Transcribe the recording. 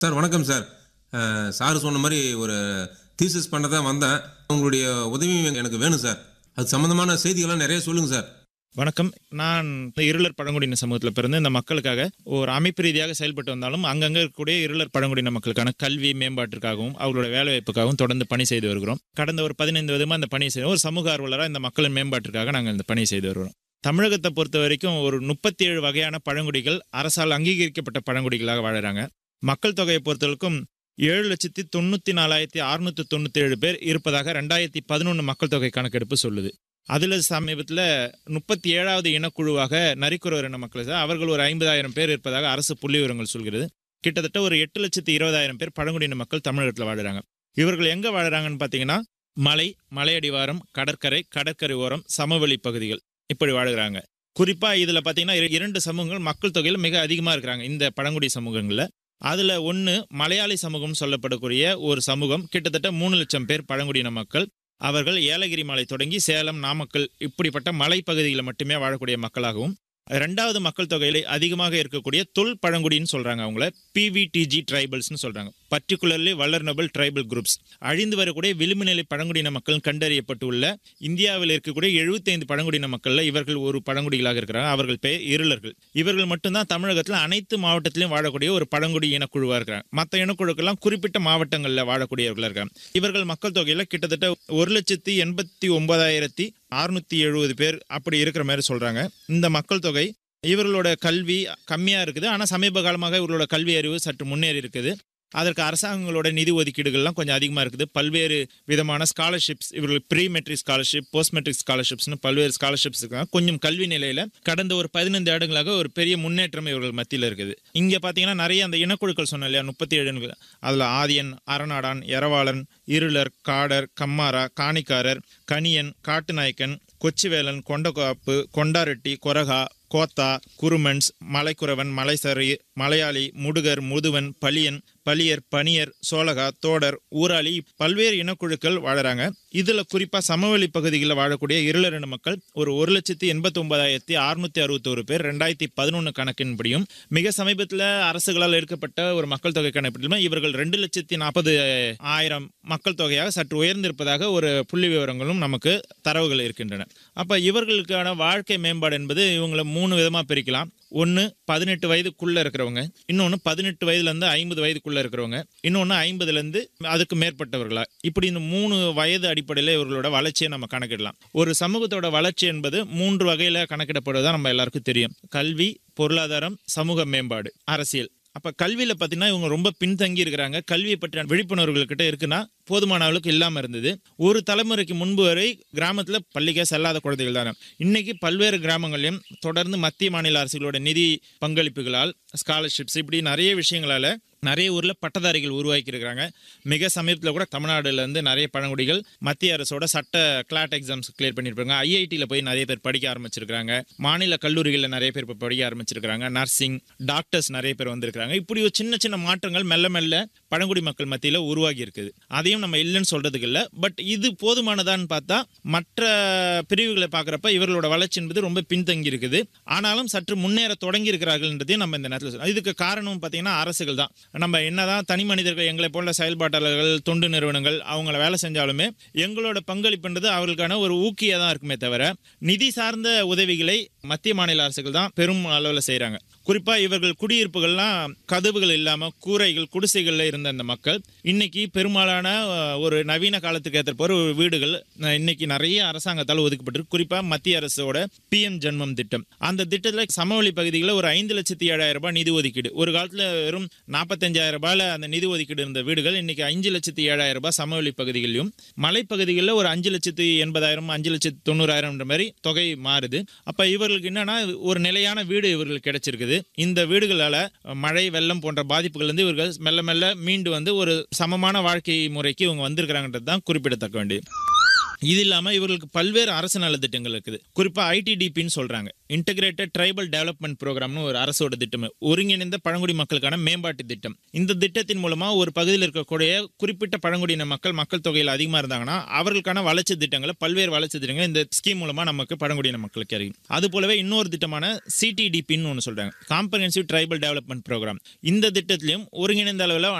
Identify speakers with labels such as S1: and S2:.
S1: Sir வணக்கம் sir அஹ், sir சொன்ன மாதிரி ஒரு தீசிஸ் பண்ண தான் வந்தேன் உங்களுடைய உதவி எனக்கு வேணும் சார் அது சம்மந்தமான செய்திகள்லாம் நிறைய சொல்லுங்கள் சார்
S2: வணக்கம் நான் இந்த இருளர் பழங்குடியின சமூகத்தில் பிறந்து இந்த மக்களுக்காக ஒரு அமைப்பு ரீதியாக செயல்பட்டு வந்தாலும் அங்கங்கே இருக்கக்கூடிய இருளர் பழங்குடியின மக்களுக்கான கல்வி மேம்பாட்டிற்காகவும் அவங்களோட வேலைவாய்ப்புக்காகவும் தொடர்ந்து பணி செய்து வருகிறோம் கடந்த ஒரு பதினைந்து விதமாக இந்த பணி செய்து ஒரு சமூக ஆர்வலராக இந்த மக்களின் மேம்பாட்டிற்காக நாங்கள் இந்த பணி செய்து வருகிறோம் தமிழகத்தை பொறுத்த வரைக்கும் ஒரு முப்பத்தி ஏழு வகையான பழங்குடிகள் அரசால் அங்கீகரிக்கப்பட்ட பழங்குடிகளாக வாழுறாங்க மக்கள் தொகையை பொறுத்தவரைக்கும் ஏழு லட்சத்தி தொண்ணூற்றி நாலாயிரத்தி அறுநூத்தி தொண்ணூற்றி ஏழு பேர் இருப்பதாக ரெண்டாயிரத்தி பதினொன்று மக்கள் தொகை கணக்கெடுப்பு சொல்லுது அதில் சமீபத்தில் முப்பத்தி ஏழாவது இனக்குழுவாக நரிக்குறவர் இன மக்கள் சார், அவர்கள் ஒரு ஐம்பதாயிரம் பேர் இருப்பதாக அரசு புள்ளி விவரங்கள் சொல்கிறது கிட்டத்தட்ட ஒரு எட்டு லட்சத்தி இருபதாயிரம் பேர் பழங்குடியின மக்கள் தமிழகத்தில் வாழுறாங்க இவர்கள் எங்கே வாழுறாங்கன்னு பார்த்தீங்கன்னா மலை மலையடிவாரம் கடற்கரை கடற்கரை ஓரம் சமவெளி பகுதிகள் இப்படி வாழுகிறாங்க குறிப்பாக இதில் பார்த்தீங்கன்னா இர- இரண்டு சமூகங்கள் மக்கள் தொகையில் மிக அதிகமாக இருக்கிறாங்க இந்த பழங்குடி சமூகங்களில் அதில் ஒன்று மலையாளி சமூகம் சொல்லப்படக்கூடிய ஒரு சமூகம் கிட்டத்தட்ட மூணு லட்சம் பேர் பழங்குடியின மக்கள் அவர்கள் ஏலகிரி மலை தொடங்கி சேலம் நாமக்கல் இப்படிப்பட்ட மலைப்பகுதிகளில் மட்டுமே வாழக்கூடிய மக்களாகவும் ரெண்டாவது மக்கள் தொகையில அதிகமாக இருக்கக்கூடிய தொல் பழங்குடின்னு சொல்றாங்க அவங்கள பிவிடிஜி ட்ரைபல்ஸ்னு சொல்றாங்க பர்டிகுலர்லி வல்லர்னபிள் ட்ரைபல் குரூப்ஸ் அழிந்து வரக்கூடிய விளிம்பு நிலை பழங்குடியின மக்கள் கண்டறியப்பட்டுள்ள இந்தியாவில் இருக்கக்கூடிய 75 பழங்குடியின மக்கள்ல இவர்கள் ஒரு பழங்குடிகளாக இருக்கிறாங்க அவர்கள் பெயர் இருளர்கள் இவர்கள் மட்டும்தான் தமிழகத்தில் அனைத்து மாவட்டத்திலும் வாழக்கூடிய ஒரு பழங்குடி இனக்குழுவா இருக்கிறாங்க மற்ற இனக்குழுக்கெல்லாம் குறிப்பிட்ட மாவட்டங்களில் வாழக்கூடியவர்களா இருக்காங்க இவர்கள் மக்கள் தொகையில கிட்டத்தட்ட ஒரு லட்சத்தி எண்பத்தி ஒன்பதாயிரத்தி அறுநூத்தி எழுபது பேர் அப்படி இருக்கிற மாதிரி சொல்றாங்க இந்த மக்கள் தொகை இவர்களோட கல்வி கம்மியா இருக்குது ஆனா சமீப காலமாக இவர்களோட கல்வி அறிவு சற்று முன்னேறி இருக்குது அதற்கு அரசாங்கங்களோட நிதி ஒதுக்கீடுகள்லாம் கொஞ்சம் அதிகமாக இருக்குது பல்வேறு விதமான ஸ்காலர்ஷிப்ஸ் இவர்கள் pre matric scholarship post matric ஸ்காலர்ஷிப்ஸ்னு பல்வேறு ஸ்காலர்ஷிப்ஸ் இருக்காங்க கொஞ்சம் கல்வி நிலையில் கடந்த ஒரு பதினைந்து ஆண்டுகளாக ஒரு பெரிய முன்னேற்றம் இவர்கள் மத்தியில் இருக்குது இங்கே பார்த்தீங்கன்னா நிறைய அந்த இனக்குழுக்கள் சொன்னேன் இல்லையா முப்பத்தி ஏழு அதில் ஆதியன் அரணாடான் எரவாளன் இருளர் காடர் கம்மாரா காணிக்காரர் கணியன் காட்டுநாயக்கன் கொச்சிவேலன் கொண்டகாப்பு கொண்டாரெட்டி கொரகா கோத்தா குருமன்ஸ் மலைக்குறவன் மலைசரி மலையாளி முடுகர் முதுவன் பலியன் பலியர் பனியர் சோழகா தோடர் ஊராளி பல்வேறு இனக்குழுக்கள் வாழறாங்க இதுல குறிப்பா சமவெளி பகுதிகளில் வாழக்கூடிய இருளர் இன மக்கள் ஒரு ஒரு லட்சத்தி எண்பத்தி ஒன்பதாயிரத்தி அறுநூத்தி அறுபத்தோரு பேர் ரெண்டாயிரத்தி பதினொன்று கணக்கின்படியும் மிக சமீபத்தில் அரசுகளால் எடுக்கப்பட்ட ஒரு மக்கள் தொகை கணக்கிலும் இவர்கள் ரெண்டு லட்சத்தி நாற்பது ஆயிரம் மக்கள் தொகையாக சற்று உயர்ந்திருப்பதாக ஒரு புள்ளி விவரங்களும் நமக்கு தரவுகள் இருக்கின்றன அப்ப இவர்களுக்கான வாழ்க்கை மேம்பாடு என்பது இவங்களை மூணு விதமா பிரிக்கலாம் ஒன்று பதினெட்டு வயதுக்குள்ள இருக்கிறவங்க இன்னொன்று பதினெட்டு வயதுலேருந்து ஐம்பது வயதுக்குள்ள இருக்கிறவங்க இன்னொன்று ஐம்பதுலேருந்து அதுக்கு மேற்பட்டவர்களா இப்படி இந்த மூணு வயது அடிப்படையில் இவர்களோட வளர்ச்சியை நம்ம கணக்கிடலாம் ஒரு சமூகத்தோட வளர்ச்சி என்பது மூன்று வகையில் கணக்கிடப்படுவதா நம்ம எல்லாருக்கும் தெரியும் கல்வி பொருளாதாரம் சமூக மேம்பாடு அரசியல் அப்ப கல்வியில பாத்தீங்கன்னா இவங்க ரொம்ப பின்தங்கி இருக்கிறாங்க கல்வியை பற்றின விழிப்புணர்வுகள் கிட்ட இருக்குன்னா போதுமான அளவுக்கு இல்லாம இருந்தது ஒரு தலைமுறைக்கு முன்பு வரை கிராமத்துல பள்ளிக்கே செல்லாத குழந்தைகள் தானே இன்னைக்கு பல்வேறு கிராமங்களையும் தொடர்ந்து மத்திய மாநில அரசுகளோட நிதி பங்களிப்புகளால் ஸ்காலர்ஷிப்ஸ் இப்படி நிறைய விஷயங்களால நிறைய ஊர்ல பட்டதாரிகள் உருவாக்கி இருக்காங்க மிக சமீபத்தில் கூட தமிழ்நாடுல இருந்து நிறைய பழங்குடிகள் மத்திய அரசோட சட்ட கிளாட் எக்ஸாம்ஸ் கிளியர் பண்ணியிருப்பாங்க ஐஐடியில் போய் நிறைய பேர் படிக்க ஆரம்பிச்சிருக்காங்க மாநில கல்லூரிகளில் நிறைய பேர் இப்போ படிக்க ஆரம்பிச்சிருக்காங்க நர்சிங் டாக்டர்ஸ் நிறைய பேர் வந்திருக்காங்க இப்படி ஒரு சின்ன சின்ன மாற்றங்கள் மெல்ல மெல்ல பழங்குடி மக்கள் மத்தியில் உருவாகி இருக்குது அதையும் நம்ம இல்லைன்னு சொல்றதுக்கு இல்லை பட் இது போதுமானதான்னு பார்த்தா மற்ற பிரிவுகளை பார்க்குறப்ப இவர்களோட வளர்ச்சி என்பது ரொம்ப பின்தங்கி இருக்குது ஆனாலும் சற்று முன்னேற தொடங்கி இருக்கிறார்கள்ன்றதையும் நம்ம இந்த நேரத்தில் சொல்லலாம். இதுக்கு காரணம் பார்த்தீங்கன்னா அரசுகள் தான் நம்ம என்னதான் தனி மனிதர்கள் எங்களை போல செயல்பாட்டாளர்கள் தொண்டு நிறுவனங்கள் அவங்கள வேலை செஞ்சாலுமே எங்களோட பங்களிப்புன்றது அவர்களுக்கான ஒரு ஊக்கியாக தான் இருக்குமே தவிர நிதி சார்ந்த உதவிகளை மத்திய மாநில அரசுகள் தான் பெரும் அளவில் செய்கிறாங்க குறிப்பாக இவர்கள் குடியிருப்புகள்லாம் கதவுகள் இல்லாமல் கூரைகள் குடிசைகளில் இருந்த அந்த மக்கள் இன்னைக்கு பெரும்பாலான அஹ், ஒரு நவீன காலத்துக்கு ஏற்ற போற ஒரு வீடுகள் அஹ், இன்னைக்கு நிறைய அரசாங்கத்தால் ஒதுக்கப்பட்டிருக்கு குறிப்பாக மத்திய அரசோட பிஎம் ஜென்மம் திட்டம் அந்த திட்டத்தில் சமவெளி பகுதிகளில் ஒரு ஐந்து லட்சத்தி ஏழாயிரம் ரூபாய் நிதி ஒதுக்கீடு ஒரு காலத்தில் வெறும் நாற்பத்தஞ்சாயிரம் ரூபாயில அந்த நிதி ஒதுக்கீடு இருந்த வீடுகள் இன்னைக்கு அஞ்சு லட்சத்தி ஏழாயிரம் ரூபாய் சமவெளி பகுதிகளிலும் மலைப்பகுதிகளில் ஒரு அஞ்சு லட்சத்தி எண்பதாயிரம் அஞ்சு லட்சத்தி தொண்ணூறாயிரம்ன்ற மாதிரி தொகை மாறுது அப்ப இவர்களுக்கு என்னன்னா ஒரு நிலையான வீடு இவர்களுக்கு கிடைச்சிருக்குது இந்த வீடுகளால மழை வெள்ளம் போன்ற பாதிப்புகள் இருந்து இவர்கள் மெல்ல மெல்ல மீண்டு வந்து ஒரு சமமான வாழ்க்கை முறைக்கு இவங்க வந்திருக்கிறாங்கன்றது தான் குறிப்பிடத்தக்க வேண்டியது இது இல்லாமல் இவர்களுக்கு பல்வேறு அரசு நலத்திட்டங்கள் இருக்குது குறிப்பாக ஐடிடிபின்னு சொல்கிறாங்க இன்டகிரேட்டட் ட்ரைபல் டெவலப்மெண்ட் ப்ரோக்ராம்னு ஒரு அரசோட திட்டம் ஒருங்கிணைந்த பழங்குடி மக்களுக்கான மேம்பாட்டு திட்டம் இந்த திட்டத்தின் மூலமாக ஒரு பகுதியில் இருக்கக்கூடிய குறிப்பிட்ட பழங்குடியின மக்கள் மக்கள் தொகையில் அதிகமாக இருந்தாங்கன்னா அவர்களுக்கான வளர்ச்சி திட்டங்களை பல்வேறு வளர்ச்சி திட்டங்கள் இந்த ஸ்கீம் மூலமாக நமக்கு பழங்குடியின மக்களுக்கு அறியும் அது போலவே இன்னொரு திட்டமான சிடிடிபின்னு ஒன்று சொல்கிறாங்க காம்பரன்சிவ் ட்ரைபல் டெவலப்மெண்ட் ப்ரோக்ராம் இந்த திட்டத்திலையும் ஒருங்கிணைந்த அளவில்